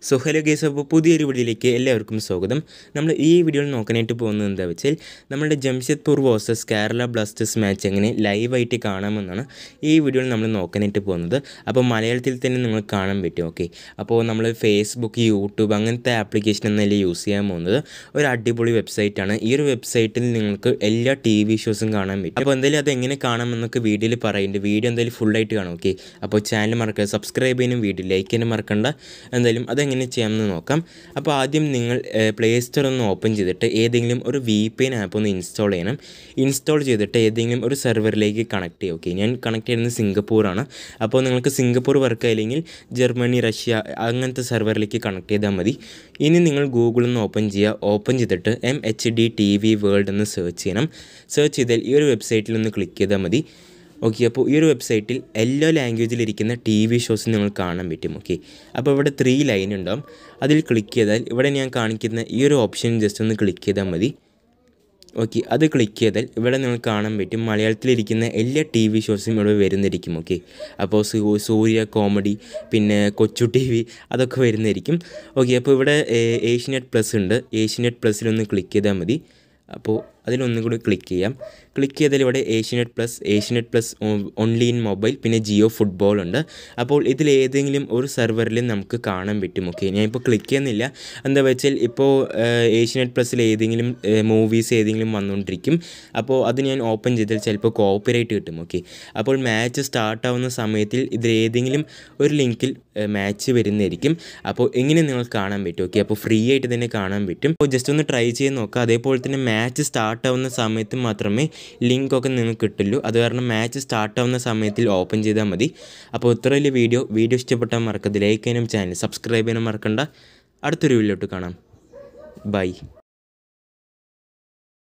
so hello guys അപ്പോൾ പുതിയൊരു വീഡിയോയിലേക്ക് എല്ലാവർക്കും സ്വാഗതം നമ്മൾ ഈ വീഡിയോയിൽ നോക്കാനായിട്ട് പോകുന്നത് എന്താ വെച്ചാൽ നമ്മുടെ Jamshedpur versus Kerala blasters match എങ്ങനെ ലൈവായിട്ട് കാണാമെന്നാണ് ഈ വീഡിയോയിൽ നമ്മൾ നോക്കാനായിട്ട് പോകുന്നത് അപ്പോൾ മലയാളത്തിൽ തന്നെ നിങ്ങൾ കാണാൻ പറ്റും ഓക്കെ അപ്പോൾ നമ്മൾ ഫേസ്ബുക്ക് യൂട്യൂബ് അങ്ങനത്തെ ആപ്ലിക്കേഷൻ ഒന്നല്ല യൂസ് ചെയ്യാൻ പോകുന്നത് ഒരു അടിപൊളി വെബ്സൈറ്റാണ് ഈ ഒരു വെബ്സൈറ്റിൽ നിങ്ങൾക്ക് എല്ലാ ടി വി ഷോസും കാണാൻ പറ്റും അപ്പോൾ എന്തായാലും അത് എങ്ങനെ കാണാമെന്നൊക്കെ വീഡിയോയിൽ പറയുന്നുണ്ട് വീഡിയോ എന്തായാലും ഫുള്ളായിട്ട് കാണാം ഓക്കെ അപ്പോൾ ചാനൽ മറക്കുക സബ്സ്ക്രൈബ് ചെയ്യാനും വീഡിയോ ലൈക്ക് ചെയ്യാനും മറക്കണ്ട എന്തായാലും അതെങ്ങനെ ചെയ്യാമെന്ന് നോക്കാം അപ്പോൾ ആദ്യം നിങ്ങൾ പ്ലേ സ്റ്റോർ ഒന്ന് ഓപ്പൺ ചെയ്തിട്ട് ഏതെങ്കിലും ഒരു വി പി എൻ ആപ്പ് ഒന്ന് ഇൻസ്റ്റാൾ ചെയ്യണം ഇൻസ്റ്റാൾ ചെയ്തിട്ട് ഏതെങ്കിലും ഒരു സെർവറിലേക്ക് കണക്ട് ചെയ്യുക ഓക്കെ ഞാൻ കണക്ട് ചെയ്യുന്നത് സിംഗപ്പൂറാണ് അപ്പോൾ നിങ്ങൾക്ക് സിംഗപ്പൂർ വർക്ക് അല്ലെങ്കിൽ ജർമ്മനി റഷ്യ അങ്ങനത്തെ സെർവറിലേക്ക് കണക്ട് ചെയ്താൽ മതി ഇനി നിങ്ങൾ ഗൂഗിളിൽ നിന്ന് ഓപ്പൺ ചെയ്യുക ഓപ്പൺ ചെയ്തിട്ട് M H D T V world എന്ന് സെർച്ച് ചെയ്യണം സെർച്ച് ചെയ്താൽ ഈ ഒരു വെബ്സൈറ്റിൽ ഒന്ന് ക്ലിക്ക് ചെയ്താൽ മതി ഓക്കെ അപ്പോൾ ഈ ഒരു വെബ്സൈറ്റിൽ എല്ലാ ലാംഗ്വേജിലിരിക്കുന്ന ടി വി ഷോസ് നിങ്ങൾ കാണാൻ പറ്റും ഓക്കെ അപ്പോൾ ഇവിടെ ത്രീ ലൈൻ ഉണ്ടാവും അതിൽ ക്ലിക്ക് ചെയ്താൽ ഇവിടെ ഞാൻ കാണിക്കുന്ന ഈ ഒരു ഓപ്ഷൻ ജസ്റ്റ് ഒന്ന് ക്ലിക്ക് ചെയ്താൽ മതി ഓക്കെ അത് ക്ലിക്ക് ചെയ്താൽ ഇവിടെ നിങ്ങൾ കാണാൻ പറ്റും മലയാളത്തിലിരിക്കുന്ന എല്ലാ ടി വി ഷോസും ഇവിടെ വരുന്നിരിക്കും ഓക്കെ അപ്പോൾ സൂ- സൂര്യ കോമഡി പിന്നെ കൊച്ചു ടി വി അതൊക്കെ വരുന്നതായിരിക്കും ഓക്കെ അപ്പോൾ ഇവിടെ ഏഷ്യനെറ്റ് പ്ലസ് ഉണ്ട് ഏഷ്യനെറ്റ് പ്ലസ്സിലൊന്ന് ക്ലിക്ക് ചെയ്താൽ മതി അപ്പോൾ അതിലൊന്നും കൂടി ക്ലിക്ക് ചെയ്യാം ക്ലിക്ക് ചെയ്താൽ ഇവിടെ Asianet plus Asianet plus only in mobile പിന്നെ ജിയോ ഫുട്ബോൾ ഉണ്ട് അപ്പോൾ ഇതിൽ ഏതെങ്കിലും ഒരു സെർവറിൽ നമുക്ക് കാണാൻ പറ്റും ഓക്കെ ഞാനിപ്പോൾ ക്ലിക്ക് ചെയ്യുന്നില്ല എന്താ വെച്ചാൽ ഇപ്പോൾ ഏഷ്യനെറ്റ് പ്ലസ്സിൽ ഏതെങ്കിലും മൂവീസ് ഏതെങ്കിലും വന്നുകൊണ്ടിരിക്കും അപ്പോൾ അത് ഞാൻ ഓപ്പൺ ചെയ്താൽ ചിലപ്പോൾ കോപ്പറേറ്റ് കിട്ടും ഓക്കെ അപ്പോൾ മാച്ച് സ്റ്റാർട്ടാവുന്ന സമയത്തിൽ ഇതിൽ ഏതെങ്കിലും ഒരു ലിങ്കിൽ മാച്ച് വരുന്നതായിരിക്കും അപ്പോൾ എങ്ങനെ നിങ്ങൾക്ക് കാണാൻ പറ്റും ഓക്കെ അപ്പോൾ ഫ്രീ ആയിട്ട് തന്നെ കാണാൻ പറ്റും അപ്പോൾ ജസ്റ്റ് ഒന്ന് ട്രൈ ചെയ്ത് നോക്കുക അതേപോലെ തന്നെ മാച്ച് സ്റ്റാർട്ടാവുന്ന സമയത്ത് മാത്രമേ ലിങ്ക് ഒക്കെ നിങ്ങൾക്ക് കിട്ടുള്ളൂ അത് കാരണം മാച്ച് സ്റ്റാർട്ടാവുന്ന സമയത്തിൽ ഓപ്പൺ ചെയ്താൽ മതി അപ്പോൾ ഇത്ര വലിയ വീഡിയോ വീഡിയോ ഇഷ്ടപ്പെട്ടാൽ മറക്കരുത് ലൈക്ക് ചെയ്യാനും ചാനൽ സബ്സ്ക്രൈബ് ചെയ്യാനും മറക്കണ്ട അടുത്തൊരു വീഡിയോട്ട് കാണാം ബൈ